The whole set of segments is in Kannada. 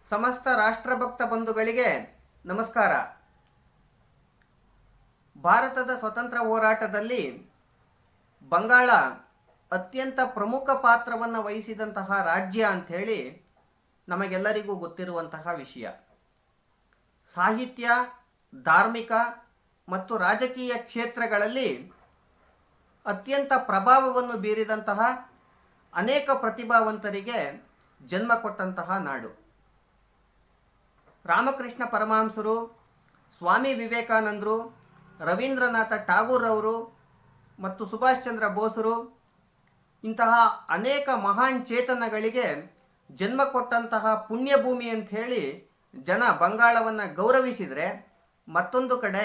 ಸಮಸ್ತ ರಾಷ್ಟ್ರಭಕ್ತ ಬಂಧುಗಳಿಗೆ ನಮಸ್ಕಾರ ಭಾರತದ ಸ್ವತಂತ್ರ ಹೋರಾಟದಲ್ಲಿ ಬಂಗಾಳ ಅತ್ಯಂತ ಪ್ರಮುಖ ಪಾತ್ರವನ್ನು ವಹಿಸಿದಂತಹ ರಾಜ್ಯ ಅಂಥೇಳಿ ನಮಗೆಲ್ಲರಿಗೂ ಗೊತ್ತಿರುವಂತಹ ವಿಷಯ ಸಾಹಿತ್ಯ ಧಾರ್ಮಿಕ ಮತ್ತು ರಾಜಕೀಯ ಕ್ಷೇತ್ರಗಳಲ್ಲಿ ಅತ್ಯಂತ ಪ್ರಭಾವವನ್ನು ಬೀರಿದಂತಹ ಅನೇಕ ಪ್ರತಿಭಾವಂತರಿಗೆ ಜನ್ಮ ಕೊಟ್ಟಂತಹ ನಾಡು ರಾಮಕೃಷ್ಣ ಪರಮಹಂಸರು ಸ್ವಾಮಿ ವಿವೇಕಾನಂದರು ರವೀಂದ್ರನಾಥ ಟಾಗೂರ್ ಅವರು ಮತ್ತು ಸುಭಾಷ್ ಚಂದ್ರ ಬೋಸರು ಇಂತಹ ಅನೇಕ ಮಹಾನ್ ಚೇತನಗಳಿಗೆ ಜನ್ಮ ಕೊಟ್ಟಂತಹ ಪುಣ್ಯಭೂಮಿ ಅಂತ ಹೇಳಿ ಜನ ಬಂಗಾಳವನ್ನು ಗೌರವಿಸಿದರೆ ಮತ್ತೊಂದು ಕಡೆ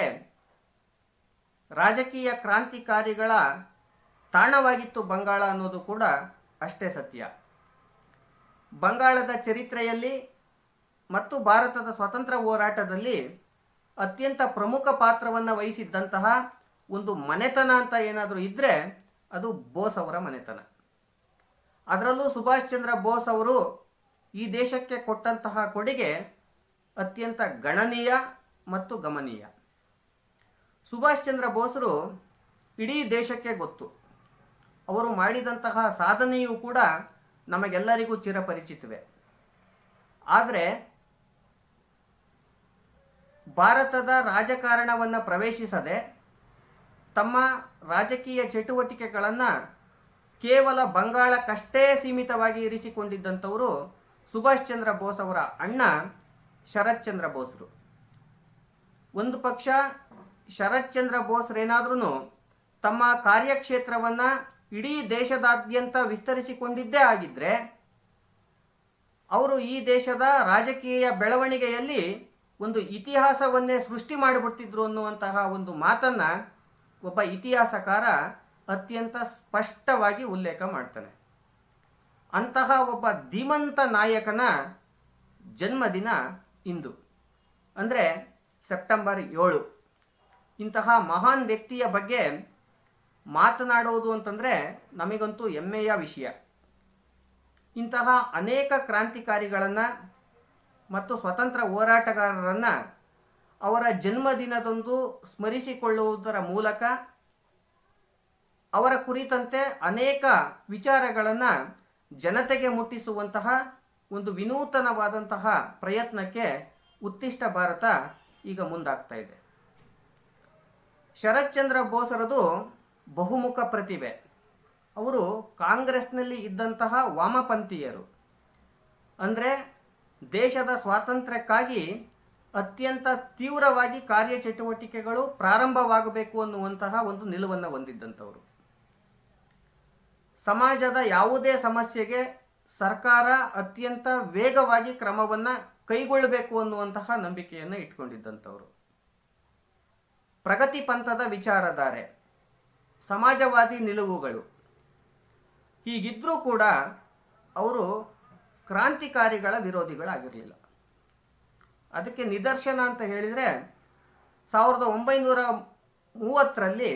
ರಾಜಕೀಯ ಕ್ರಾಂತಿಕಾರಿಗಳ ತಾಣವಾಗಿತ್ತು ಬಂಗಾಳ ಅನ್ನೋದು ಕೂಡ ಅಷ್ಟೇ ಸತ್ಯ ಬಂಗಾಳದ ಚರಿತ್ರೆಯಲ್ಲಿ ಮತ್ತು ಭಾರತದ ಸ್ವತಂತ್ರ ಹೋರಾಟದಲ್ಲಿ ಅತ್ಯಂತ ಪ್ರಮುಖ ಪಾತ್ರವನ್ನು ವಹಿಸಿದ್ದಂತಹ ಒಂದು ಮನೆತನ ಅಂತ ಏನಾದರೂ ಇದ್ದರೆ ಅದು ಬೋಸ್ ಅವರ ಮನೆತನ ಅದರಲ್ಲೂ ಸುಭಾಷ್ ಚಂದ್ರ ಬೋಸ್ ಅವರು ಈ ದೇಶಕ್ಕೆ ಕೊಟ್ಟಂತಹ ಕೊಡುಗೆ ಅತ್ಯಂತ ಗಣನೀಯ ಮತ್ತು ಗಮನೀಯ ಸುಭಾಷ್ ಚಂದ್ರ ಬೋಸರು ಇಡೀ ದೇಶಕ್ಕೆ ಗೊತ್ತು ಅವರು ಮಾಡಿದಂತಹ ಸಾಧನೆಯೂ ಕೂಡ ನಮಗೆಲ್ಲರಿಗೂ ಚಿರಪರಿಚಿತವೇ ಆದರೆ ಭಾರತದ ರಾಜಕಾರಣವನ್ನು ಪ್ರವೇಶಿಸದೆ ತಮ್ಮ ರಾಜಕೀಯ ಚಟುವಟಿಕೆಗಳನ್ನು ಕೇವಲ ಬಂಗಾಳಕ್ಕಷ್ಟೇ ಸೀಮಿತವಾಗಿ ಇರಿಸಿಕೊಂಡಿದ್ದಂಥವರು ಸುಭಾಷ್ ಚಂದ್ರ ಬೋಸ್ ಅವರ ಅಣ್ಣ ಶರತ್ ಚಂದ್ರ ಬೋಸ್ರು ಒಂದು ಪಕ್ಷ ಶರತ್ ಚಂದ್ರ ಬೋಸ್ರೇನಾದ್ರೂ ತಮ್ಮ ಕಾರ್ಯಕ್ಷೇತ್ರವನ್ನು ಇಡೀ ದೇಶದಾದ್ಯಂತ ವಿಸ್ತರಿಸಿಕೊಂಡಿದ್ದೇ ಆಗಿದ್ದರೆ ಅವರು ಈ ದೇಶದ ರಾಜಕೀಯ ಬೆಳವಣಿಗೆಯಲ್ಲಿ ಒಂದು ಇತಿಹಾಸವನ್ನೇ ಸೃಷ್ಟಿ ಮಾಡಿಬಿಡ್ತಿದ್ರು ಅನ್ನುವಂತಹ ಒಂದು ಮಾತನ್ನು ಒಬ್ಬ ಇತಿಹಾಸಕಾರ ಅತ್ಯಂತ ಸ್ಪಷ್ಟವಾಗಿ ಉಲ್ಲೇಖ ಮಾಡ್ತಾನೆ ಅಂತಹ ಒಬ್ಬ ಧೀಮಂತ ನಾಯಕನ ಜನ್ಮದಿನ ಇಂದು ಅಂದರೆ ಸೆಪ್ಟೆಂಬರ್ ಏಳು ಇಂತಹ ಮಹಾನ್ ವ್ಯಕ್ತಿಯ ಬಗ್ಗೆ ಮಾತನಾಡುವುದು ಅಂತಂದರೆ ನಮಗಂತೂ ಹೆಮ್ಮೆಯ ವಿಷಯ ಇಂತಹ ಅನೇಕ ಕ್ರಾಂತಿಕಾರಿಗಳನ್ನು ಮತ್ತು ಸ್ವತಂತ್ರ ಹೋರಾಟಗಾರರನ್ನು ಅವರ ಜನ್ಮದಿನದಂದು ಸ್ಮರಿಸಿಕೊಳ್ಳುವುದರ ಮೂಲಕ ಅವರ ಕುರಿತಂತೆ ಅನೇಕ ವಿಚಾರಗಳನ್ನು ಜನತೆಗೆ ಮುಟ್ಟಿಸುವಂತಹ ಒಂದು ವಿನೂತನವಾದಂತಹ ಪ್ರಯತ್ನಕ್ಕೆ ಉತ್ತಿಷ್ಟ ಭಾರತ ಈಗ ಮುಂದಾಗ್ತಾ ಇದೆ ಶರತ್ಚಂದ್ರ ಬೋಸರದು ಬಹುಮುಖ ಪ್ರತಿಭೆ ಅವರು ಕಾಂಗ್ರೆಸ್ನಲ್ಲಿ ಇದ್ದಂತಹ ವಾಮಪಂಥೀಯರು ಅಂದರೆ ದೇಶದ ಸ್ವಾತಂತ್ರ್ಯಕ್ಕಾಗಿ ಅತ್ಯಂತ ತೀವ್ರವಾಗಿ ಕಾರ್ಯಚಟುವಟಿಕೆಗಳು ಪ್ರಾರಂಭವಾಗಬೇಕು ಅನ್ನುವಂತಹ ಒಂದು ನಿಲುವನ್ನು ಹೊಂದಿದ್ದಂಥವರು ಸಮಾಜದ ಯಾವುದೇ ಸಮಸ್ಯೆಗೆ ಸರ್ಕಾರ ಅತ್ಯಂತ ವೇಗವಾಗಿ ಕ್ರಮವನ್ನು ಕೈಗೊಳ್ಳಬೇಕು ಅನ್ನುವಂತಹ ನಂಬಿಕೆಯನ್ನು ಇಟ್ಕೊಂಡಿದ್ದಂಥವರು ಪ್ರಗತಿ ಪಂಥದ ವಿಚಾರಧಾರೆ ಸಮಾಜವಾದಿ ನಿಲುವುಗಳು ಹೀಗಿದ್ರೂ ಕೂಡ ಅವರು ಕ್ರಾಂತಿಕಾರಿಗಳ ವಿರೋಧಿಗಳಾಗಿರಲಿಲ್ಲ ಅದಕ್ಕೆ ನಿದರ್ಶನ ಅಂತ ಹೇಳಿದರೆ ಸಾವಿರದ ಒಂಬೈನೂರ ಮೂವತ್ತರಲ್ಲಿ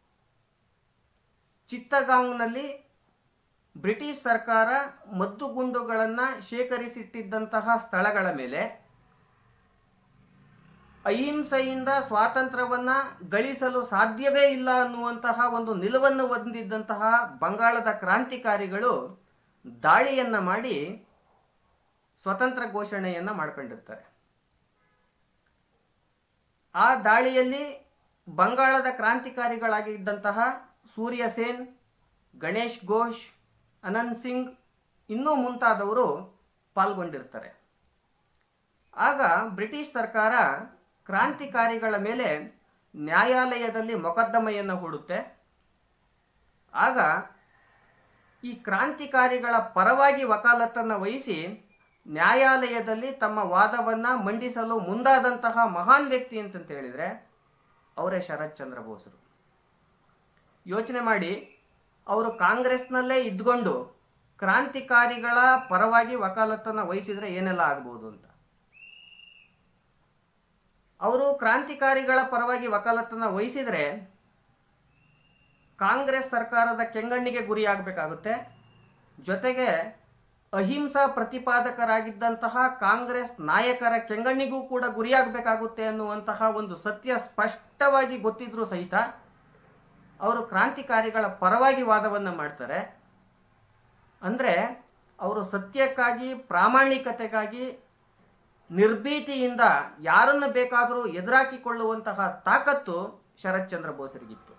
ಚಿತ್ತಗಾಂಗ್ನಲ್ಲಿ ಬ್ರಿಟಿಷ್ ಸರ್ಕಾರ ಮದ್ದುಗುಂಡುಗಳನ್ನು ಶೇಖರಿಸಿಟ್ಟಿದ್ದಂತಹ ಸ್ಥಳಗಳ ಮೇಲೆ ಅಹಿಂಸೆಯಿಂದ ಸ್ವಾತಂತ್ರ್ಯವನ್ನು ಗಳಿಸಲು ಸಾಧ್ಯವೇ ಇಲ್ಲ ಅನ್ನುವಂತಹ ಒಂದು ನಿಲುವನ್ನು ಹೊಂದಿದ್ದಂತಹ ಬಂಗಾಳದ ಕ್ರಾಂತಿಕಾರಿಗಳು ದಾಳಿಯನ್ನು ಮಾಡಿ ಸ್ವತಂತ್ರ ಘೋಷಣೆಯನ್ನು ಮಾಡ್ಕೊಂಡಿರ್ತಾರೆ ಆ ದಾಳಿಯಲ್ಲಿ ಬಂಗಾಳದ ಕ್ರಾಂತಿಕಾರಿಗಳಾಗಿ ಇದ್ದಂತಹ ಸೂರ್ಯ ಸೇನ್ ಗಣೇಶ್ ಘೋಷ್ ಅನಂತ್ ಸಿಂಗ್ ಇನ್ನೂ ಮುಂತಾದವರು ಪಾಲ್ಗೊಂಡಿರ್ತಾರೆ ಆಗ ಬ್ರಿಟಿಷ್ ಸರ್ಕಾರ ಕ್ರಾಂತಿಕಾರಿಗಳ ಮೇಲೆ ನ್ಯಾಯಾಲಯದಲ್ಲಿ ಮೊಕದ್ದಮೆಯನ್ನು ಹೂಡುತ್ತೆ ಆಗ ಈ ಕ್ರಾಂತಿಕಾರಿಗಳ ಪರವಾಗಿ ವಕಾಲತ್ತನ್ನು ವಹಿಸಿ ನ್ಯಾಯಾಲಯದಲ್ಲಿ ತಮ್ಮ ವಾದವನ್ನು ಮಂಡಿಸಲು ಮುಂದಾದಂತಹ ಮಹಾನ್ ವ್ಯಕ್ತಿ ಅಂತಂತ ಹೇಳಿದರೆ ಅವರೇ ಶರತ್ ಚಂದ್ರ ಬೋಸರು ಯೋಚನೆ ಮಾಡಿ ಅವರು ಕಾಂಗ್ರೆಸ್ನಲ್ಲೇ ಇದ್ಕೊಂಡು ಕ್ರಾಂತಿಕಾರಿಗಳ ಪರವಾಗಿ ವಕಾಲತ್ತನ್ನು ವಹಿಸಿದರೆ ಏನೆಲ್ಲ ಆಗ್ಬೋದು ಅಂತ ಅವರು ಕ್ರಾಂತಿಕಾರಿಗಳ ಪರವಾಗಿ ವಕಾಲತ್ತನ್ನು ವಹಿಸಿದರೆ ಕಾಂಗ್ರೆಸ್ ಸರ್ಕಾರದ ಕೆಂಗಣ್ಣಿಗೆ ಗುರಿಯಾಗಬೇಕಾಗುತ್ತೆ ಜೊತೆಗೆ ಅಹಿಂಸಾ ಪ್ರತಿಪಾದಕರಾಗಿದ್ದಂತಹ ಕಾಂಗ್ರೆಸ್ ನಾಯಕರ ಕೆಂಗಣ್ಣಿಗೂ ಕೂಡ ಗುರಿಯಾಗಬೇಕಾಗುತ್ತೆ ಅನ್ನುವಂತಹ ಒಂದು ಸತ್ಯ ಸ್ಪಷ್ಟವಾಗಿ ಗೊತ್ತಿದ್ರೂ ಸಹಿತ ಅವರು ಕ್ರಾಂತಿಕಾರಿಗಳ ಪರವಾಗಿ ವಾದವನ್ನು ಮಾಡ್ತಾರೆ ಅಂದರೆ ಅವರು ಸತ್ಯಕ್ಕಾಗಿ ಪ್ರಾಮಾಣಿಕತೆಗಾಗಿ ನಿರ್ಭೀತಿಯಿಂದ ಯಾರನ್ನು ಬೇಕಾದರೂ ಎದುರಾಕಿಕೊಳ್ಳುವಂತಹ ತಾಕತ್ತು ಶರತ್ಚಂದ್ರ ಬೋಸರಿಗಿತ್ತು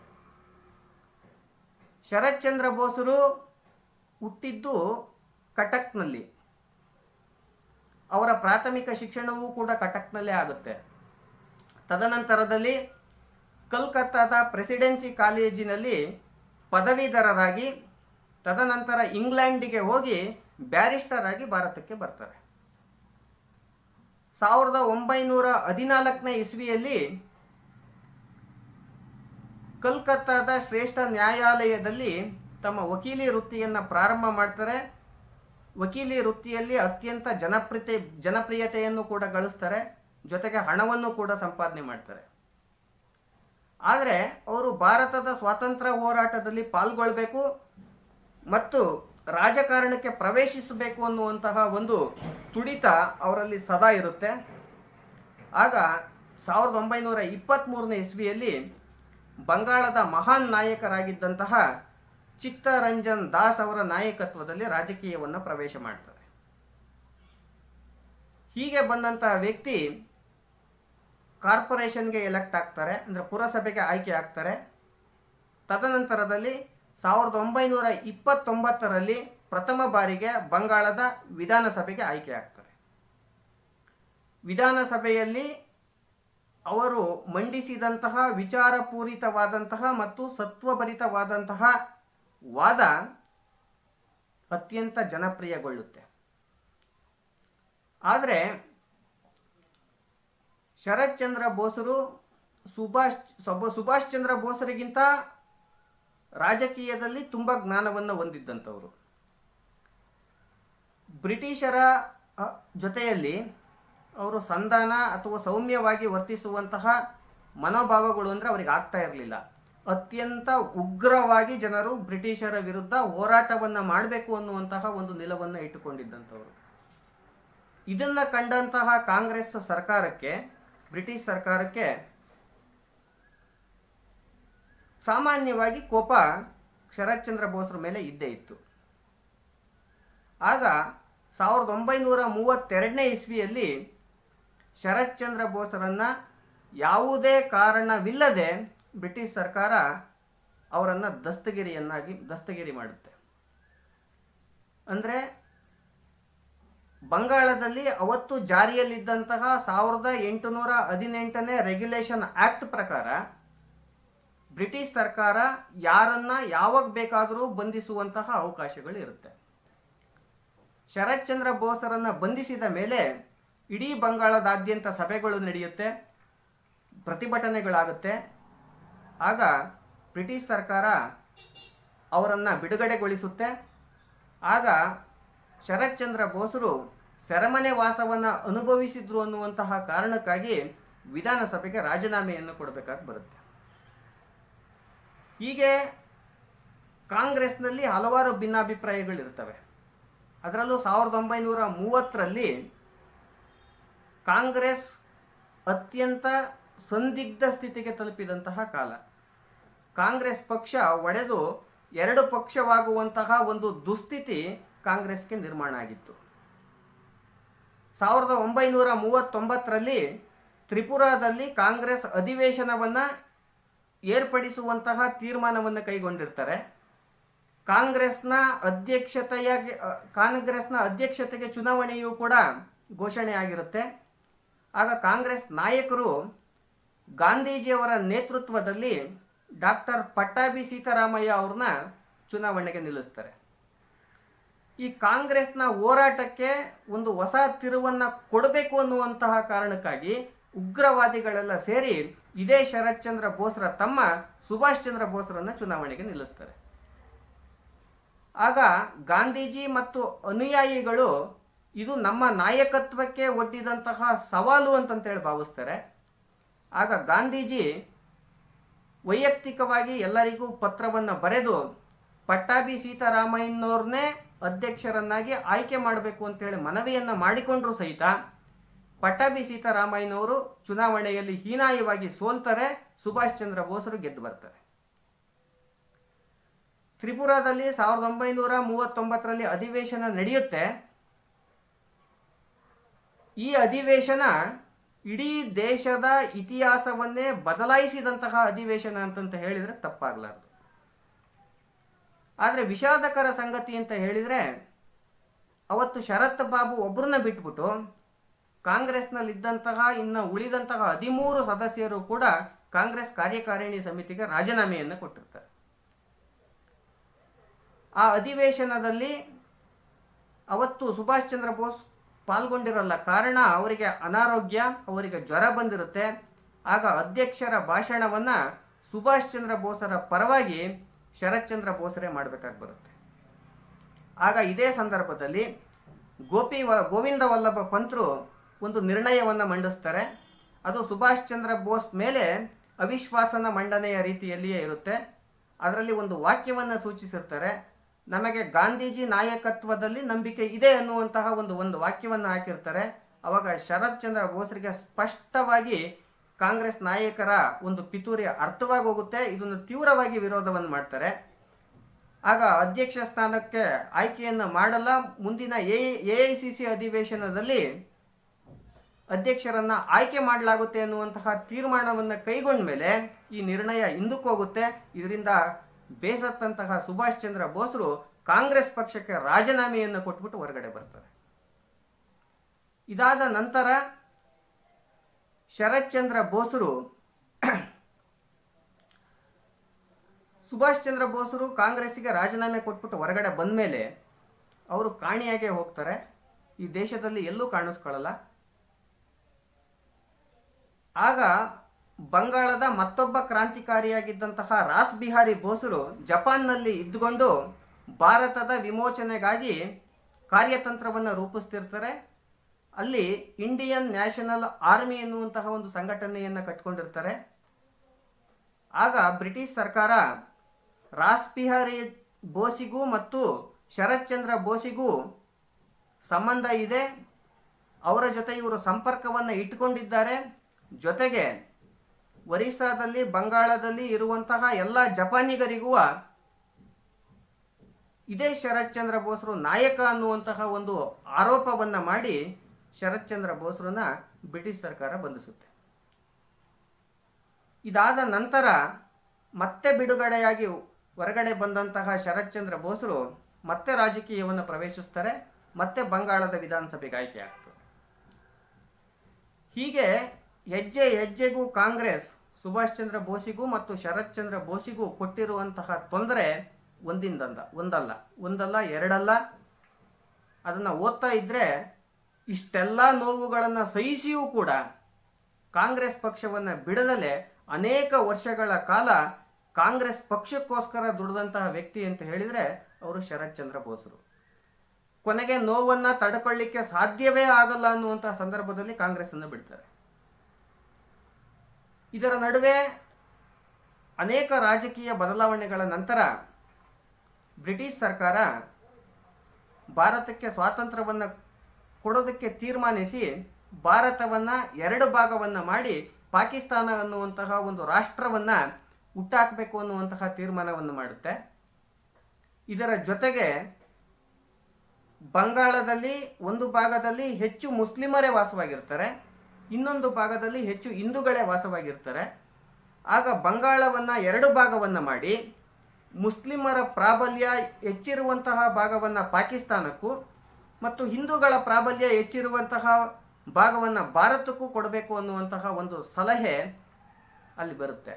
ಶರತ್ಚಂದ್ರ ಬೋಸರು ಹುಟ್ಟಿದ್ದು ಕಟಕ್ನಲ್ಲಿ ಅವರ ಪ್ರಾಥಮಿಕ ಶಿಕ್ಷಣವೂ ಕೂಡ ಕಟಕ್ನಲ್ಲೇ ಆಗುತ್ತೆ ತದನಂತರದಲ್ಲಿ ಕಲ್ಕತ್ತಾದ ಪ್ರೆಸಿಡೆನ್ಸಿ ಕಾಲೇಜಿನಲ್ಲಿ ಪದವೀಧರರಾಗಿ ತದನಂತರ ಇಂಗ್ಲೆಂಡಿಗೆ ಹೋಗಿ ಬ್ಯಾರಿಸ್ಟರ್ ಆಗಿ ಭಾರತಕ್ಕೆ ಬರ್ತಾರೆ ಸಾವಿರದ ಒಂಬೈನೂರ ಹದಿನಾಲ್ಕನೇ ಇಸ್ವಿಯಲ್ಲಿ ಕಲ್ಕತ್ತಾದ ಶ್ರೇಷ್ಠ ನ್ಯಾಯಾಲಯದಲ್ಲಿ ತಮ್ಮ ವಕೀಲಿ ವೃತ್ತಿಯನ್ನು ಪ್ರಾರಂಭ ಮಾಡ್ತಾರೆ ವಕೀಲಿ ವೃತ್ತಿಯಲ್ಲಿ ಅತ್ಯಂತ ಜನಪ್ರಿಯತೆ ಜನಪ್ರಿಯತೆಯನ್ನು ಕೂಡ ಗಳಿಸ್ತಾರೆ ಜೊತೆಗೆ ಹಣವನ್ನು ಕೂಡ ಸಂಪಾದನೆ ಮಾಡ್ತಾರೆ ಆದರೆ ಅವರು ಭಾರತದ ಸ್ವಾತಂತ್ರ್ಯ ಹೋರಾಟದಲ್ಲಿ ಪಾಲ್ಗೊಳ್ಬೇಕು ಮತ್ತು ರಾಜಕಾರಣಕ್ಕೆ ಪ್ರವೇಶಿಸಬೇಕು ಅನ್ನುವಂತಹ ಒಂದು ತುಡಿತ ಅವರಲ್ಲಿ ಸದಾ ಇರುತ್ತೆ ಆಗ ಸಾವಿರದ ಒಂಬೈನೂರ ಇಪ್ಪತ್ತ್ಮೂರನೇ ಇಸ್ವಿಯಲ್ಲಿ ಬಂಗಾಳದ ಮಹಾನ್ ನಾಯಕರಾಗಿದ್ದಂತಹ ಚಿತ್ತರಂಜನ್ ದಾಸ್ ಅವರ ನಾಯಕತ್ವದಲ್ಲಿ ರಾಜಕೀಯವನ್ನು ಪ್ರವೇಶ ಮಾಡ್ತಾರೆ ಹೀಗೆ ಬಂದಂತಹ ವ್ಯಕ್ತಿ ಕಾರ್ಪೊರೇಷನ್ಗೆ ಎಲೆಕ್ಟ್ ಆಗ್ತಾರೆ ಅಂದರೆ ಪುರಸಭೆಗೆ ಆಯ್ಕೆ ಆಗ್ತಾರೆ ತದನಂತರದಲ್ಲಿ ಸಾವಿರದ ಒಂಬೈನೂರ ಇಪ್ಪತ್ತೊಂಬತ್ತರಲ್ಲಿ ಪ್ರಥಮ ಬಾರಿಗೆ ಬಂಗಾಳದ ವಿಧಾನಸಭೆಗೆ ಆಯ್ಕೆ ಆಗ್ತಾರೆ ವಿಧಾನಸಭೆಯಲ್ಲಿ ಅವರು ಮಂಡಿಸಿದಂತಹ ವಿಚಾರಪೂರಿತವಾದಂತಹ ಮತ್ತು ಸತ್ವಭರಿತವಾದಂತಹ ವಾದ ಅತ್ಯಂತ ಜನಪ್ರಿಯಗೊಳ್ಳುತ್ತೆ ಆದರೆ ಶರತ್ ಚಂದ್ರ ಬೋಸರು ಸುಭಾಷ್ ಸೊಬ್ಬ ಸುಭಾಷ್ ಚಂದ್ರ ಬೋಸರಿಗಿಂತ ರಾಜಕೀಯದಲ್ಲಿ ತುಂಬ ಜ್ಞಾನವನ್ನು ಹೊಂದಿದ್ದಂಥವರು ಬ್ರಿಟಿಷರ ಅ, ಜೊತೆಯಲ್ಲಿ ಅವರು ಸಂಧಾನ ಅಥವಾ ಸೌಮ್ಯವಾಗಿ ವರ್ತಿಸುವಂತಹ ಮನೋಭಾವಗಳು ಅಂದರೆ ಅವರಿಗೆ ಆಗ್ತಾ ಇರಲಿಲ್ಲ ಅತ್ಯಂತ ಉಗ್ರವಾಗಿ ಜನರು ಬ್ರಿಟಿಷರ ವಿರುದ್ಧ ಹೋರಾಟವನ್ನು ಮಾಡಬೇಕು ಅನ್ನುವಂತಹ ಒಂದು ನಿಲವನ್ನು ಇಟ್ಟುಕೊಂಡಿದ್ದಂಥವರು ಇದನ್ನು ಕಂಡಂತಹ ಕಾಂಗ್ರೆಸ್ ಸರ್ಕಾರಕ್ಕೆ ಬ್ರಿಟಿಷ್ ಸರ್ಕಾರಕ್ಕೆ ಸಾಮಾನ್ಯವಾಗಿ ಕೋಪ ಶರತ್ಚಂದ್ರ ಬೋಸ್ರ ಮೇಲೆ ಇದ್ದೇ ಇತ್ತು ಆಗ ಸಾವಿರದ ಒಂಬೈನೂರ ಮೂವತ್ತೆರಡನೇ ಇಸ್ವಿಯಲ್ಲಿ ಶರತ್ಚಂದ್ರ ಬೋಸರನ್ನು ಯಾವುದೇ ಕಾರಣವಿಲ್ಲದೆ ಬ್ರಿಟಿಷ್ ಸರ್ಕಾರ ಅವರನ್ನು ದಸ್ತಗಿರಿಯನ್ನಾಗಿ ದಸ್ತಗಿರಿ ಮಾಡುತ್ತೆ ಅಂದರೆ ಬಂಗಾಳದಲ್ಲಿ ಅವತ್ತು ಜಾರಿಯಲ್ಲಿದ್ದಂತಹ ಸಾವಿರದ ಎಂಟುನೂರ ಹದಿನೆಂಟನೇ ರೆಗ್ಯುಲೇಷನ್ ಆ್ಯಕ್ಟ್ ಪ್ರಕಾರ ಬ್ರಿಟಿಷ್ ಸರ್ಕಾರ ಯಾರನ್ನ ಯಾವಾಗ ಬೇಕಾದರೂ ಬಂಧಿಸುವಂತಹ ಅವಕಾಶಗಳು ಇರುತ್ತೆ ಶರತ್ಚಂದ್ರ ಬೋಸರನ್ನು ಬಂಧಿಸಿದ ಮೇಲೆ ಇಡೀ ಬಂಗಾಳದಾದ್ಯಂತ ಸಭೆಗಳು ನಡೆಯುತ್ತೆ ಪ್ರತಿಭಟನೆಗಳಾಗುತ್ತೆ ಆಗ ಬ್ರಿಟಿಷ್ ಸರ್ಕಾರ ಅವರನ್ನು ಬಿಡುಗಡೆಗೊಳಿಸುತ್ತೆ ಆಗ ಶರತ್ಚಂದ್ರ ಬೋಸರು ಸೆರೆಮನೆ ವಾಸವನ್ನು ಅನುಭವಿಸಿದ್ರು ಅನ್ನುವಂತಹ ಕಾರಣಕ್ಕಾಗಿ ವಿಧಾನಸಭೆಗೆ ರಾಜೀನಾಮೆಯನ್ನು ಕೊಡಬೇಕಾಗಿ ಬರುತ್ತೆ ಹೀಗೆ ಕಾಂಗ್ರೆಸ್ನಲ್ಲಿ ಹಲವಾರು ಭಿನ್ನಾಭಿಪ್ರಾಯಗಳಿರ್ತವೆ ಅದರಲ್ಲೂ ಸಾವಿರದ ಒಂಬೈನೂರ ಮೂವತ್ತರಲ್ಲಿ ಕಾಂಗ್ರೆಸ್ ಅತ್ಯಂತ ಸಂದಿಗ್ಧ ಸ್ಥಿತಿಗೆ ತಲುಪಿದಂತಹ ಕಾಲ ಕಾಂಗ್ರೆಸ್ ಪಕ್ಷ ಒಡೆದು ಎರಡು ಪಕ್ಷವಾಗುವಂತಹ ಒಂದು ದುಸ್ಥಿತಿ ಕಾಂಗ್ರೆಸ್ಗೆ ನಿರ್ಮಾಣ ಆಗಿತ್ತು ಸಾವಿರದ ಒಂಬೈನೂರ ಮೂವತ್ತೊಂಬತ್ತರಲ್ಲಿ ತ್ರಿಪುರಾದಲ್ಲಿ ಕಾಂಗ್ರೆಸ್ ಅಧಿವೇಶನವನ್ನು ಏರ್ಪಡಿಸುವಂತಹ ತೀರ್ಮಾನವನ್ನು ಕೈಗೊಂಡಿರ್ತಾರೆ ಕಾಂಗ್ರೆಸ್ನ ಅಧ್ಯಕ್ಷತೆಯಾಗಿ ಅ, ಕಾಂಗ್ರೆಸ್ನ ಅಧ್ಯಕ್ಷತೆಗೆ ಚುನಾವಣೆಯೂ ಕೂಡ ಘೋಷಣೆ ಆಗಿರುತ್ತೆ ಆಗ ಕಾಂಗ್ರೆಸ್ ನಾಯಕರು ಗಾಂಧೀಜಿಯವರ ನೇತೃತ್ವದಲ್ಲಿ ಡಾಕ್ಟರ್ ಪಟ್ಟಾಭಿ ಸೀತಾರಾಮಯ್ಯ ಅವ್ರನ್ನ ಚುನಾವಣೆಗೆ ನಿಲ್ಲಿಸ್ತಾರೆ ಈ ಕಾಂಗ್ರೆಸ್ನ ಹೋರಾಟಕ್ಕೆ ಒಂದು ಹೊಸ ತಿರುವನ್ನು ಕೊಡಬೇಕು ಅನ್ನುವಂತಹ ಕಾರಣಕ್ಕಾಗಿ ಉಗ್ರವಾದಿಗಳೆಲ್ಲ ಸೇರಿ ಇದೇ ಶರತ್ಚಂದ್ರ ಬೋಸ್ರ ತಮ್ಮ ಸುಭಾಷ್ ಚಂದ್ರ ಬೋಸ್ರನ್ನ ಚುನಾವಣೆಗೆ ನಿಲ್ಲಿಸ್ತಾರೆ ಆಗ ಗಾಂಧೀಜಿ ಮತ್ತು ಅನುಯಾಯಿಗಳು ಇದು ನಮ್ಮ ನಾಯಕತ್ವಕ್ಕೆ ಒಡ್ಡಿದಂತಹ ಸವಾಲು ಅಂತಂತೇಳಿ ಭಾವಿಸ್ತಾರೆ ಆಗ ಗಾಂಧೀಜಿ ವೈಯಕ್ತಿಕವಾಗಿ ಎಲ್ಲರಿಗೂ ಪತ್ರವನ್ನು ಬರೆದು ಪಟ್ಟಾಭಿ ಸೀತಾರಾಮಯ್ಯನವ್ರನ್ನೇ ಅಧ್ಯಕ್ಷರನ್ನಾಗಿ ಆಯ್ಕೆ ಮಾಡಬೇಕು ಅಂತೇಳಿ ಮನವಿಯನ್ನು ಮಾಡಿಕೊಂಡ್ರು ಸಹಿತ ಪಟ್ಟಾಭಿ ಸೀತಾರಾಮಯ್ಯನವರು ಚುನಾವಣೆಯಲ್ಲಿ ಹೀನಾಯವಾಗಿ ಸೋಲ್ತಾರೆ ಸುಭಾಷ್ ಚಂದ್ರ ಬೋಸರು ಗೆದ್ದು ಬರ್ತಾರೆ ತ್ರಿಪುರಾದಲ್ಲಿ ಸಾವಿರದ ಒಂಬೈನೂರ ಮೂವತ್ತೊಂಬತ್ತರಲ್ಲಿ ಅಧಿವೇಶನ ನಡೆಯುತ್ತೆ ಈ ಅಧಿವೇಶನ ಇಡೀ ದೇಶದ ಇತಿಹಾಸವನ್ನೇ ಬದಲಾಯಿಸಿದಂತಹ ಅಧಿವೇಶನ ಅಂತಂತ ಹೇಳಿದರೆ ತಪ್ಪಾಗಲಾರದು ಆದರೆ ವಿಷಾದಕರ ಸಂಗತಿ ಅಂತ ಹೇಳಿದರೆ ಅವತ್ತು ಶರತ್ ಬಾಬು ಒಬ್ಬರನ್ನ ಬಿಟ್ಬಿಟ್ಟು ಕಾಂಗ್ರೆಸ್ನಲ್ಲಿದ್ದಂತಹ ಇನ್ನು ಉಳಿದಂತಹ ಹದಿಮೂರು ಸದಸ್ಯರು ಕೂಡ ಕಾಂಗ್ರೆಸ್ ಕಾರ್ಯಕಾರಿಣಿ ಸಮಿತಿಗೆ ರಾಜೀನಾಮೆಯನ್ನು ಕೊಟ್ಟಿರ್ತಾರೆ ಆ ಅಧಿವೇಶನದಲ್ಲಿ ಅವತ್ತು ಸುಭಾಷ್ ಚಂದ್ರ ಬೋಸ್ ಪಾಲ್ಗೊಂಡಿರಲ್ಲ ಕಾರಣ ಅವರಿಗೆ ಅನಾರೋಗ್ಯ ಅವರಿಗೆ ಜ್ವರ ಬಂದಿರುತ್ತೆ ಆಗ ಅಧ್ಯಕ್ಷರ ಭಾಷಣವನ್ನು ಸುಭಾಷ್ ಚಂದ್ರ ಬೋಸರ ಪರವಾಗಿ ಶರತ್ಚಂದ್ರ ಬೋಸರೇ ಮಾಡಬೇಕಾಗಿ ಬರುತ್ತೆ ಆಗ ಇದೇ ಸಂದರ್ಭದಲ್ಲಿ ಗೋಪಿ ವ ಗೋವಿಂದ ವಲ್ಲಭ ಪಂತರು ಒಂದು ನಿರ್ಣಯವನ್ನು ಮಂಡಿಸ್ತಾರೆ ಅದು ಸುಭಾಷ್ ಚಂದ್ರ ಬೋಸ್ ಮೇಲೆ ಅವಿಶ್ವಾಸನ ಮಂಡನೆಯ ರೀತಿಯಲ್ಲಿಯೇ ಇರುತ್ತೆ ಅದರಲ್ಲಿ ಒಂದು ವಾಕ್ಯವನ್ನು ಸೂಚಿಸಿರ್ತಾರೆ ನಮಗೆ ಗಾಂಧೀಜಿ ನಾಯಕತ್ವದಲ್ಲಿ ನಂಬಿಕೆ ಇದೆ ಅನ್ನುವಂತಹ ಒಂದು ಒಂದು ವಾಕ್ಯವನ್ನು ಹಾಕಿರ್ತಾರೆ ಅವಾಗ ಶರತ್ ಚಂದ್ರ ಬೋಸ್ರಿಗೆ ಸ್ಪಷ್ಟವಾಗಿ ಕಾಂಗ್ರೆಸ್ ನಾಯಕರ ಒಂದು ಪಿತೂರಿ ಅರ್ಥವಾಗಿ ಹೋಗುತ್ತೆ ಇದನ್ನು ತೀವ್ರವಾಗಿ ವಿರೋಧವನ್ನು ಮಾಡ್ತಾರೆ ಆಗ ಅಧ್ಯಕ್ಷ ಸ್ಥಾನಕ್ಕೆ ಆಯ್ಕೆಯನ್ನು ಮಾಡಲ್ಲ ಮುಂದಿನ A A I C C ಅಧಿವೇಶನದಲ್ಲಿ ಅಧ್ಯಕ್ಷರನ್ನ ಆಯ್ಕೆ ಮಾಡಲಾಗುತ್ತೆ ಅನ್ನುವಂತಹ ತೀರ್ಮಾನವನ್ನು ಕೈಗೊಂಡ ಮೇಲೆ ಈ ನಿರ್ಣಯ ಹಿಂದಕ್ಕೆ ಹೋಗುತ್ತೆ ಇದರಿಂದ ಬೇಸತ್ತಂತಹ ಸುಭಾಷ್ ಚಂದ್ರ ಬೋಸರು ಕಾಂಗ್ರೆಸ್ ಪಕ್ಷಕ್ಕೆ ರಾಜೀನಾಮೆಯನ್ನು ಕೊಟ್ಬಿಟ್ಟು ಹೊರಗಡೆ ಬರ್ತಾರೆ ಇದಾದ ನಂತರ ಶರತ್ ಚಂದ್ರ ಬೋಸರು ಸುಭಾಷ್ ಚಂದ್ರ ಬೋಸರು ಕಾಂಗ್ರೆಸ್ಸಿಗೆ ರಾಜೀನಾಮೆ ಕೊಟ್ಬಿಟ್ಟು ಹೊರಗಡೆ ಬಂದ ಮೇಲೆ ಅವರು ಕಾಣಿಯಾಗೆ ಹೋಗ್ತಾರೆ ಈ ದೇಶದಲ್ಲಿ ಎಲ್ಲೂ ಕಾಣಿಸ್ಕೊಳ್ಳಲ್ಲ ಆಗ ಬಂಗಾಳದ ಮತ್ತೊಬ್ಬ ಕ್ರಾಂತಿಕಾರಿಯಾಗಿದ್ದಂತಹ ರಾಸ್ ಬಿಹಾರಿ ಬೋಸರು ಜಪಾನ್ನಲ್ಲಿ ಇದ್ದುಕೊಂಡು ಭಾರತದ ವಿಮೋಚನೆಗಾಗಿ ಕಾರ್ಯತಂತ್ರವನ್ನು ರೂಪಿಸ್ತಿರ್ತಾರೆ ಅಲ್ಲಿ ಇಂಡಿಯನ್ ನ್ಯಾಷನಲ್ ಆರ್ಮಿ ಎನ್ನುವಂತಹ ಒಂದು ಸಂಘಟನೆಯನ್ನು ಕಟ್ಕೊಂಡಿರ್ತಾರೆ ಆಗ ಬ್ರಿಟಿಷ್ ಸರ್ಕಾರ ರಾಸ್ ಬಿಹಾರಿ ಬೋಸಿಗೂ ಮತ್ತು ಶರತ್ಚಂದ್ರ ಬೋಸಿಗೂ ಸಂಬಂಧ ಇದೆ ಅವರ ಜೊತೆ ಇವರು ಸಂಪರ್ಕವನ್ನು ಇಟ್ಟುಕೊಂಡಿದ್ದಾರೆ ಜೊತೆಗೆ ಒರಿಸ್ಸಾದಲ್ಲಿ ಬಂಗಾಳದಲ್ಲಿ ಇರುವಂತಹ ಎಲ್ಲ ಜಪಾನಿಗರಿಗೂ ಇದೇ ಶರತ್ಚಂದ್ರ ಬೋಸರು ನಾಯಕ ಅನ್ನುವಂತಹ ಒಂದು ಆರೋಪವನ್ನು ಮಾಡಿ ಶರತ್ಚಂದ್ರ ಬೋಸರನ್ನ ಬ್ರಿಟಿಷ್ ಸರ್ಕಾರ ಬಂಧಿಸುತ್ತೆ ಇದಾದ ನಂತರ ಮತ್ತೆ ಬಿಡುಗಡೆಯಾಗಿ ಹೊರಗಡೆ ಬಂದಂತಹ ಶರತ್ಚಂದ್ರ ಬೋಸರು ಮತ್ತೆ ರಾಜಕೀಯವನ್ನು ಪ್ರವೇಶಿಸ್ತಾರೆ ಮತ್ತೆ ಬಂಗಾಳದ ವಿಧಾನಸಭೆಗೆ ಆಯ್ಕೆ ಆಗ್ತದೆ ಹೀಗೆ ಹೆಜ್ಜೆ ಹೆಜ್ಜೆಗೂ ಕಾಂಗ್ರೆಸ್ ಸುಭಾಷ್ ಚಂದ್ರ ಬೋಸಿಗೂ ಮತ್ತು ಶರತ್ ಚಂದ್ರ ಬೋಸಿಗೂ ಕೊಟ್ಟಿರುವಂತಹ ತೊಂದರೆ ಒಂದಿಂದಂದ ಒಂದಲ್ಲ ಒಂದಲ್ಲ ಎರಡಲ್ಲ ಅದನ್ನು ಓದ್ತಾ ಇದ್ದರೆ ಇಷ್ಟೆಲ್ಲ ನೋವುಗಳನ್ನು ಸಹಿಸಿಯೂ ಕೂಡ ಕಾಂಗ್ರೆಸ್ ಪಕ್ಷವನ್ನು ಬಿಡದಲೆ ಅನೇಕ ವರ್ಷಗಳ ಕಾಲ ಕಾಂಗ್ರೆಸ್ ಪಕ್ಷಕ್ಕೋಸ್ಕರ ದುಡಿದಂತಹ ವ್ಯಕ್ತಿ ಅಂತ ಹೇಳಿದರೆ ಅವರು ಶರತ್ ಚಂದ್ರ ಬೋಸರು ಕೊನೆಗೆ ನೋವನ್ನು ತಡ್ಕೊಳ್ಳಿಕ್ಕೆ ಸಾಧ್ಯವೇ ಆಗಲ್ಲ ಅನ್ನುವಂತಹ ಸಂದರ್ಭದಲ್ಲಿ ಕಾಂಗ್ರೆಸ್ಸನ್ನು ಬಿಡ್ತಾರೆ ಇದರ ನಡುವೆ ಅನೇಕ ರಾಜಕೀಯ ಬದಲಾವಣೆಗಳ ನಂತರ ಬ್ರಿಟಿಷ್ ಸರ್ಕಾರ ಭಾರತಕ್ಕೆ ಸ್ವಾತಂತ್ರ್ಯವನ್ನು ಕೊಡೋದಕ್ಕೆ ತೀರ್ಮಾನಿಸಿ ಭಾರತವನ್ನು ಎರಡು ಭಾಗವನ್ನು ಮಾಡಿ ಪಾಕಿಸ್ತಾನ ಅನ್ನುವಂತಹ ಒಂದು ರಾಷ್ಟ್ರವನ್ನು ಹುಟ್ಟಾಕಬೇಕು ಅನ್ನುವಂತಹ ತೀರ್ಮಾನವನ್ನು ಮಾಡುತ್ತೆ ಇದರ ಜೊತೆಗೆ ಬಂಗಾಳದಲ್ಲಿ ಒಂದು ಭಾಗದಲ್ಲಿ ಹೆಚ್ಚು ಮುಸ್ಲಿಮರೇ ವಾಸವಾಗಿರ್ತಾರೆ ಇನ್ನೊಂದು ಭಾಗದಲ್ಲಿ ಹೆಚ್ಚು ಹಿಂದೂಗಳೇ ವಾಸವಾಗಿರ್ತಾರೆ ಆಗ ಬಂಗಾಳವನ್ನು ಎರಡು ಭಾಗವನ್ನು ಮಾಡಿ ಮುಸ್ಲಿಮರ ಪ್ರಾಬಲ್ಯ ಹೆಚ್ಚಿರುವಂತಹ ಭಾಗವನ್ನು ಪಾಕಿಸ್ತಾನಕ್ಕೂ ಮತ್ತು ಹಿಂದೂಗಳ ಪ್ರಾಬಲ್ಯ ಹೆಚ್ಚಿರುವಂತಹ ಭಾಗವನ್ನು ಭಾರತಕ್ಕೂ ಕೊಡಬೇಕು ಅನ್ನುವಂತಹ ಒಂದು ಸಲಹೆ ಅಲ್ಲಿ ಬರುತ್ತೆ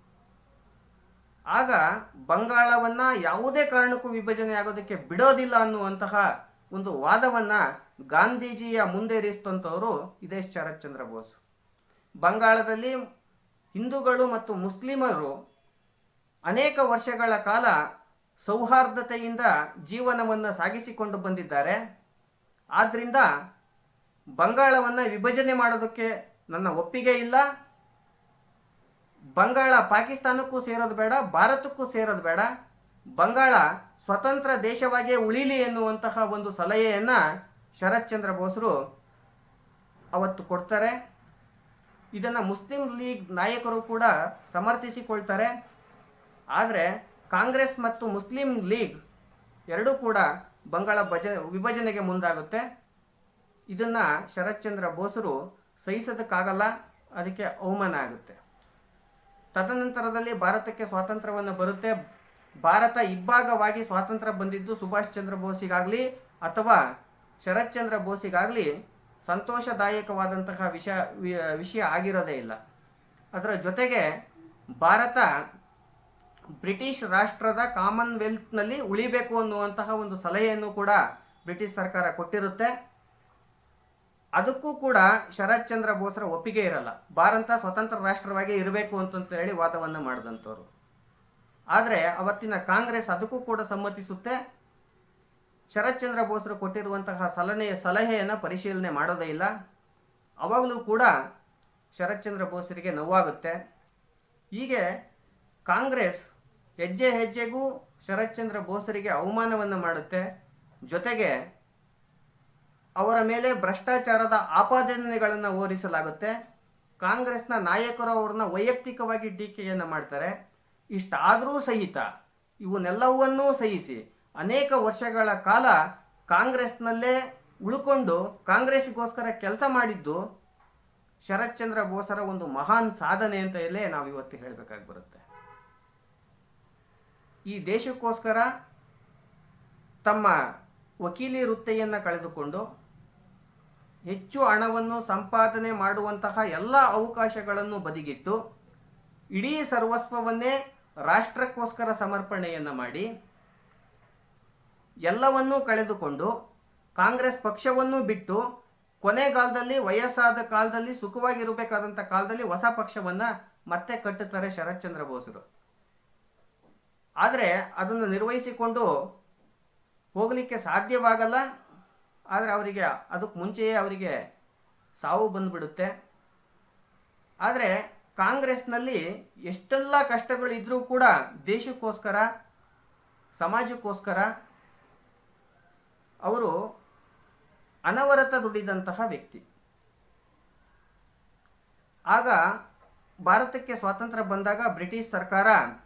ಆಗ ಬಂಗಾಳವನ್ನು ಯಾವುದೇ ಕಾರಣಕ್ಕೂ ವಿಭಜನೆ ಆಗೋದಕ್ಕೆ ಬಿಡೋದಿಲ್ಲ ಅನ್ನುವಂತಹ ಒಂದು ವಾದವನ್ನು ಗಾಂಧೀಜಿಯ ಮುಂದೇರಿಸಿದಂಥವರು ಇದೇ ಶರತ್ಚಂದ್ರ ಬೋಸ್ ಬಂಗಾಳದಲ್ಲಿ ಹಿಂದೂಗಳು ಮತ್ತು ಮುಸ್ಲಿಮರು ಅನೇಕ ವರ್ಷಗಳ ಕಾಲ ಸೌಹಾರ್ದತೆಯಿಂದ ಜೀವನವನ್ನು ಸಾಗಿಸಿಕೊಂಡು ಬಂದಿದ್ದಾರೆ ಆದ್ದರಿಂದ ಬಂಗಾಳವನ್ನು ವಿಭಜನೆ ಮಾಡೋದಕ್ಕೆ ನನ್ನ ಒಪ್ಪಿಗೆ ಇಲ್ಲ ಬಂಗಾಳ ಪಾಕಿಸ್ತಾನಕ್ಕೂ ಸೇರೋದು ಬೇಡ ಭಾರತಕ್ಕೂ ಸೇರೋದು ಬೇಡ ಬಂಗಾಳ ಸ್ವತಂತ್ರ ದೇಶವಾಗಿಯೇ ಉಳಿಲಿ ಎನ್ನುವಂತಹ ಒಂದು ಸಲಹೆಯನ್ನು ಶರತ್ಚಂದ್ರ ಬೋಸರು ಅವತ್ತು ಕೊಡ್ತಾರೆ ಇದನ್ನು ಮುಸ್ಲಿಂ ಲೀಗ್ ನಾಯಕರು ಕೂಡ ಸಮರ್ಥಿಸಿಕೊಳ್ತಾರೆ ಆದರೆ ಕಾಂಗ್ರೆಸ್ ಮತ್ತು ಮುಸ್ಲಿಂ ಲೀಗ್ ಎರಡೂ ಕೂಡ ಬಂಗಾಳ ಭಜ ವಿಭಜನೆಗೆ ಮುಂದಾಗುತ್ತೆ ಇದನ್ನು ಶರತ್ಚಂದ್ರ ಬೋಸರು ಸಹಿಸೋದಕ್ಕಾಗಲ್ಲ ಅದಕ್ಕೆ ಅವಮಾನ ಆಗುತ್ತೆ ತದನಂತರದಲ್ಲಿ ಭಾರತಕ್ಕೆ ಸ್ವಾತಂತ್ರ್ಯವನ್ನು ಬರುತ್ತೆ ಭಾರತ ಇಬ್ಬಾಗವಾಗಿ ಸ್ವಾತಂತ್ರ್ಯ ಬಂದಿದ್ದು ಸುಭಾಷ್ ಚಂದ್ರ ಬೋಸಿಗಾಗಲಿ ಅಥವಾ ಶರತ್ಚಂದ್ರ ಬೋಸಿಗಾಗಲಿ ಸಂತೋಷದಾಯಕವಾದಂತಹ ವಿಷಯ ವಿ- ವಿಷಯ ಆಗಿರೋದೇ ಇಲ್ಲ ಅದರ ಜೊತೆಗೆ ಭಾರತ ಬ್ರಿಟಿಷ್ ರಾಷ್ಟ್ರದ ಕಾಮನ್ವೆಲ್ತ್ನಲ್ಲಿ ಉಳಿಬೇಕು ಅನ್ನುವಂತಹ ಒಂದು ಸಲಹೆಯನ್ನು ಕೂಡ ಬ್ರಿಟಿಷ್ ಸರ್ಕಾರ ಕೊಟ್ಟಿರುತ್ತೆ ಅದಕ್ಕೂ ಕೂಡ ಶರತ್ ಚಂದ್ರ ಬೋಸ್ರ ಒಪ್ಪಿಗೆ ಇರಲ್ಲ ಭಾರತ ಸ್ವತಂತ್ರ ರಾಷ್ಟ್ರವಾಗಿ ಇರಬೇಕು ಅಂತಂತ ಹೇಳಿ ವಾದವನ್ನು ಮಾಡಿದಂಥವ್ರು ಆದರೆ ಅವತ್ತಿನ ಕಾಂಗ್ರೆಸ್ ಅದಕ್ಕೂ ಕೂಡ ಸಮ್ಮತಿಸುತ್ತೆ ಶರತ್ ಚಂದ್ರ ಬೋಸ್ರು ಕೊಟ್ಟಿರುವಂತಹ ಸಲಹೆ ಸಲಹೆಯನ್ನು ಪರಿಶೀಲನೆ ಮಾಡೋದೇ ಇಲ್ಲ ಅವಾಗಲೂ ಕೂಡ ಶರತ್ ಚಂದ್ರ ಬೋಸರಿಗೆ ನೋವಾಗುತ್ತೆ ಹೀಗೆ ಕಾಂಗ್ರೆಸ್ ಹೆಜ್ಜೆ ಹೆಜ್ಜೆಗೂ ಶರತ್ ಚಂದ್ರ ಬೋಸರಿಗೆ ಅವಮಾನವನ್ನು ಮಾಡುತ್ತೆ ಜೊತೆಗೆ ಅವರ ಮೇಲೆ ಭ್ರಷ್ಟಾಚಾರದ ಆಪಾದನೆಗಳನ್ನು ಹೋರಿಸಲಾಗುತ್ತೆ ಕಾಂಗ್ರೆಸ್ನ ನಾಯಕರು ಅವ್ರನ್ನ ವೈಯಕ್ತಿಕವಾಗಿ ಟೀಕೆಯನ್ನು ಮಾಡ್ತಾರೆ ಇಷ್ಟಾದರೂ ಸಹಿತ ಇವನ್ನೆಲ್ಲವನ್ನೂ ಸಹಿಸಿ ಅನೇಕ ವರ್ಷಗಳ ಕಾಲ ಕಾಂಗ್ರೆಸ್ನಲ್ಲೇ ಉಳ್ಕೊಂಡು ಕಾಂಗ್ರೆಸ್ಸಿಗೋಸ್ಕರ ಕೆಲಸ ಮಾಡಿದ್ದು ಶರತ್ಚಂದ್ರ ಬೋಸರ ಒಂದು ಮಹಾನ್ ಸಾಧನೆ ಅಂತ ಹೇಳೇ ನಾವು ಇವತ್ತು ಹೇಳಬೇಕಾಗಿ ಬರುತ್ತೆ ಈ ದೇಶಕ್ಕೋಸ್ಕರ ತಮ್ಮ ವಕೀಲಿ ವೃತ್ತಿಯನ್ನು ಕಳೆದುಕೊಂಡು ಹೆಚ್ಚು ಹಣವನ್ನು ಸಂಪಾದನೆ ಮಾಡುವಂತಹ ಎಲ್ಲ ಅವಕಾಶಗಳನ್ನು ಬದಿಗಿಟ್ಟು ಇಡೀ ಸರ್ವಸ್ವವನ್ನೇ ರಾಷ್ಟ್ರಕ್ಕೋಸ್ಕರ ಸಮರ್ಪಣೆಯನ್ನು ಮಾಡಿ ಎಲ್ಲವನ್ನೂ ಕಳೆದುಕೊಂಡು ಕಾಂಗ್ರೆಸ್ ಪಕ್ಷವನ್ನು ಬಿಟ್ಟು ಕೊನೆಗಾಲದಲ್ಲಿ ವಯಸ್ಸಾದ ಕಾಲದಲ್ಲಿ ಸುಖವಾಗಿರಬೇಕಾದಂಥ ಕಾಲದಲ್ಲಿ ಹೊಸ ಪಕ್ಷವನ್ನು ಮತ್ತೆ ಕಟ್ಟುತ್ತಾರೆ ಶರತ್ಚಂದ್ರ ಬೋಸರು ಆದರೆ ಅದನ್ನು ನಿರ್ವಹಿಸಿಕೊಂಡು ಹೋಗಲಿಕ್ಕೆ ಸಾಧ್ಯವಾಗಲ್ಲ ಆದರೆ ಅವರಿಗೆ ಅದಕ್ಕೆ ಮುಂಚೆಯೇ ಅವರಿಗೆ ಸಾವು ಬಂದುಬಿಡುತ್ತೆ ಆದರೆ ಕಾಂಗ್ರೆಸ್ನಲ್ಲಿ ಎಷ್ಟೆಲ್ಲ ಕಷ್ಟಗಳು ಇದ್ದರೂ ಕೂಡ ದೇಶಕ್ಕೋಸ್ಕರ ಸಮಾಜಕ್ಕೋಸ್ಕರ ಅವರು ಅನವರತ ದುಡಿದಂತಹ ವ್ಯಕ್ತಿ ಆಗ ಭಾರತಕ್ಕೆ ಸ್ವಾತಂತ್ರ್ಯ ಬಂದಾಗ ಬ್ರಿಟಿಷ್ ಸರ್ಕಾರ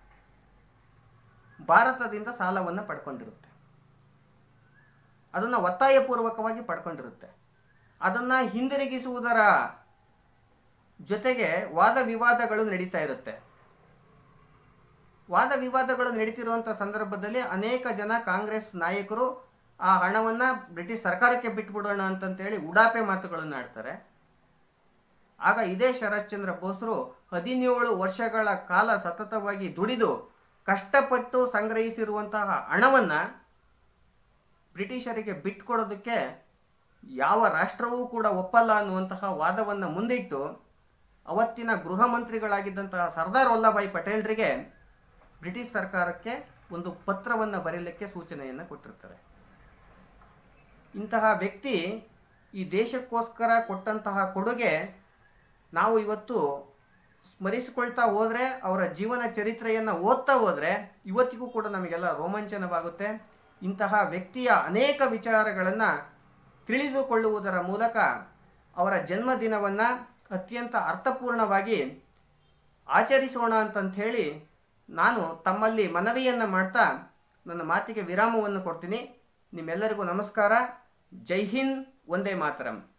ಭಾರತದಿಂದ ಸಾಲವನ್ನು ಪಡ್ಕೊಂಡಿರುತ್ತೆ ಅದನ್ನು ಒತ್ತಾಯಪೂರ್ವಕವಾಗಿ ಪಡ್ಕೊಂಡಿರುತ್ತೆ ಅದನ್ನು ಹಿಂದಿರುಗಿಸುವುದರ ಜೊತೆಗೆ ವಾದ ವಿವಾದಗಳು ನಡೀತಾ ಇರುತ್ತೆ ವಾದ ವಿವಾದಗಳು ನಡೀತಿರುವಂಥ ಸಂದರ್ಭದಲ್ಲಿ ಅನೇಕ ಜನ ಕಾಂಗ್ರೆಸ್ ನಾಯಕರು ಆ ಹಣವನ್ನು ಬ್ರಿಟಿಷ್ ಸರ್ಕಾರಕ್ಕೆ ಬಿಟ್ಬಿಡೋಣ ಅಂತಂತೇಳಿ ಉಡಾಪೆ ಮಾತುಗಳನ್ನು ಆಡ್ತಾರೆ ಆಗ ಇದೇ ಶರತ್ಚಂದ್ರ ಬೋಸರು ಹದಿನೇಳು ವರ್ಷಗಳ ಕಾಲ ಸತತವಾಗಿ ದುಡಿದು ಕಷ್ಟಪಟ್ಟು ಸಂಗ್ರಹಿಸಿರುವಂತಹ ಹಣವನ್ನು ಬ್ರಿಟಿಷರಿಗೆ ಬಿಟ್ಕೊಡೋದಕ್ಕೆ ಯಾವ ರಾಷ್ಟ್ರವೂ ಕೂಡ ಒಪ್ಪಲ್ಲ ಅನ್ನುವಂತಹ ವಾದವನ್ನು ಮುಂದಿಟ್ಟು ಅವತ್ತಿನ ಗೃಹ ಮಂತ್ರಿಗಳಾಗಿದ್ದಂತಹ ಸರ್ದಾರ್ ವಲ್ಲಭಾಯಿ ಪಟೇಲ್ರಿಗೆ ಬ್ರಿಟಿಷ್ ಸರ್ಕಾರಕ್ಕೆ ಒಂದು ಪತ್ರವನ್ನು ಬರೀಲಿಕ್ಕೆ ಸೂಚನೆಯನ್ನು ಕೊಟ್ಟಿರ್ತಾರೆ ಇಂತಹ ವ್ಯಕ್ತಿ ಈ ದೇಶಕ್ಕೋಸ್ಕರ ಕೊಟ್ಟಂತಹ ಕೊಡುಗೆ ನಾವು ಇವತ್ತು ಸ್ಮರಿಸಿಕೊಳ್ತಾ ಹೋದರೆ ಅವರ ಜೀವನ ಚರಿತ್ರೆಯನ್ನು ಓದ್ತಾ ಹೋದರೆ ಇವತ್ತಿಗೂ ಕೂಡ ನಮಗೆಲ್ಲ ರೋಮಾಂಚನವಾಗುತ್ತೆ ಇಂತಹ ವ್ಯಕ್ತಿಯ ಅನೇಕ ವಿಚಾರಗಳನ್ನು ತಿಳಿದುಕೊಳ್ಳುವುದರ ಮೂಲಕ ಅವರ ಜನ್ಮದಿನವನ್ನು ಅತ್ಯಂತ ಅರ್ಥಪೂರ್ಣವಾಗಿ ಆಚರಿಸೋಣ ಅಂತಂತ ಹೇಳಿ ನಾನು ತಮ್ಮಲ್ಲಿ ಮನವಿಯನ್ನು ಮಾಡ್ತಾ ನನ್ನ ಮಾತಿಗೆ ವಿರಾಮವನ್ನು ಕೊಡ್ತೀನಿ ನಿಮ್ಮೆಲ್ಲರಿಗೂ ನಮಸ್ಕಾರ ಜೈ ಹಿಂದ್ ಒಂದೇ ಮಾತರಂ